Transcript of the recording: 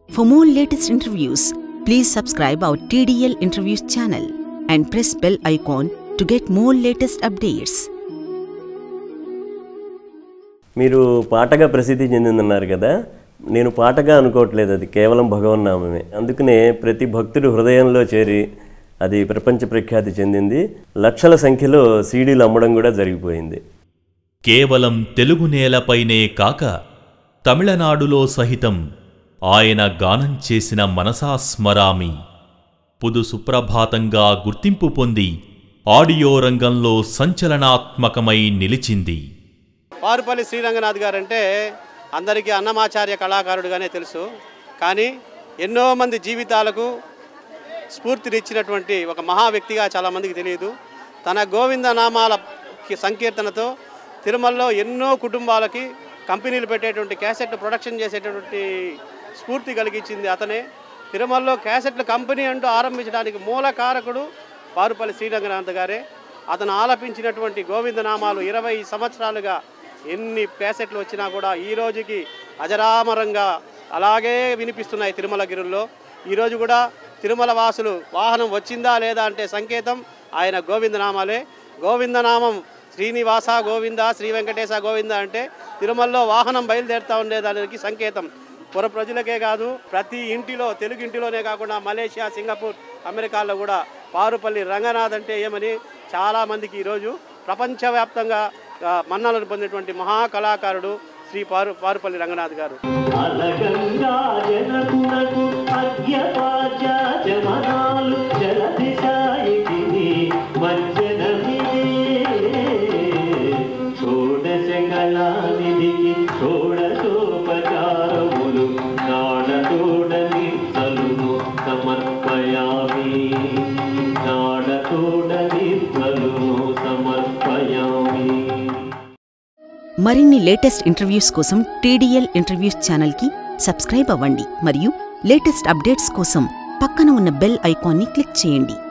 For more latest interviews, please subscribe our TDL Interviews channel and press bell icon to get more latest updates. మీరు పాటగా ప్రసిద్ధి చెందిందన్నారు కదా నేను పాటగా అనుకోవట్లేదు అది కేవలం భగవన్నామమే అందుకనే ప్రతి భక్తుడు హృదయంలో చేరి అది ప్రపంచ ప్రఖ్యాతి చెందింది లక్షల సంఖ్యలో సీడీలు అమ్మడం కూడా జరిగిపోయింది కేవలం తెలుగు నేలపైనే కాక తమిళనాడులో సహితం ఆయన గానం చేసిన మనసా స్మరామి పుదు సుప్రభాతంగా గుర్తింపు పొంది ఆడియో రంగంలో సంచలనాత్మకమై నిలిచింది పారుపల్లి శ్రీరంగనాథ్ గారు అంటే అందరికీ అన్నమాచార్య కళాకారుడుగానే తెలుసు కానీ ఎన్నో మంది జీవితాలకు స్ఫూర్తినిచ్చినటువంటి ఒక మహా వ్యక్తిగా చాలామందికి తెలియదు తన గోవింద నామాల కి- సంకీర్తనతో తిరుమలలో ఎన్నో కుటుంబాలకి కంపెనీలు పెట్టేటువంటి క్యాసెట్ ప్రొడక్షన్ చేసేటటువంటి స్ఫూర్తి కలిగించింది అతనే తిరుమలలో క్యాసెట్ల కంపెనీ అంటూ ఆరంభించడానికి మూల కారకుడు పారుపల్లి శ్రీరంగనాథ్ గారే అతను ఆలపించినటువంటి గోవిందనామాలు ఇరవై సంవత్సరాలుగా ఎన్ని క్యాసెట్లు వచ్చినా కూడా ఈ రోజుకి అజరామరంగా అలాగే వినిపిస్తున్నాయి తిరుమలగిరుల్లో ఈరోజు కూడా తిరుమల వాసులు వాహనం వచ్చిందా లేదా అంటే సంకేతం ఆయన గోవిందనామాలే గోవిందనామం శ్రీనివాస గోవింద శ్రీ వెంకటేశ గోవింద అంటే తిరుమలలో వాహనం బయలుదేరుతూ ఉండేదానికి సంకేతం పుర ప్రజలకే కాదు ప్రతి ఇంటిలో తెలుగు ఇంటిలోనే కాకుండా మలేషియా సింగపూర్ అమెరికాలో కూడా పారుపల్లి రంగనాథ్ అంటే ఏమని చాలామందికి ఈరోజు ప్రపంచవ్యాప్తంగా ఆ, మన్ననలు పొందినటువంటి మహా కళాకారుడు శ్రీ పారు పారుపల్లి రంగనాథ్ గారు అలగంగాయనకునకు అర్ఘ్యపాద్యాచమనాలు జలదిశాయిని మజ్జనమిదే షోడశ కళానిధికి షోడశోపచారములు నాడతోడని చలును సమర్పయామి నాడతోడని చలును సమర్పయామి మరిన్ని లేటెస్ట్ ఇంటర్వ్యూస్ కోసం టీడీఎల్ ఇంటర్వ్యూస్ ఛానల్కి సబ్స్క్రైబ్ అవ్వండి మరియు లేటెస్ట్ అప్డేట్స్ కోసం పక్కన ఉన్న బెల్ ఐకాన్ని క్లిక్ చేయండి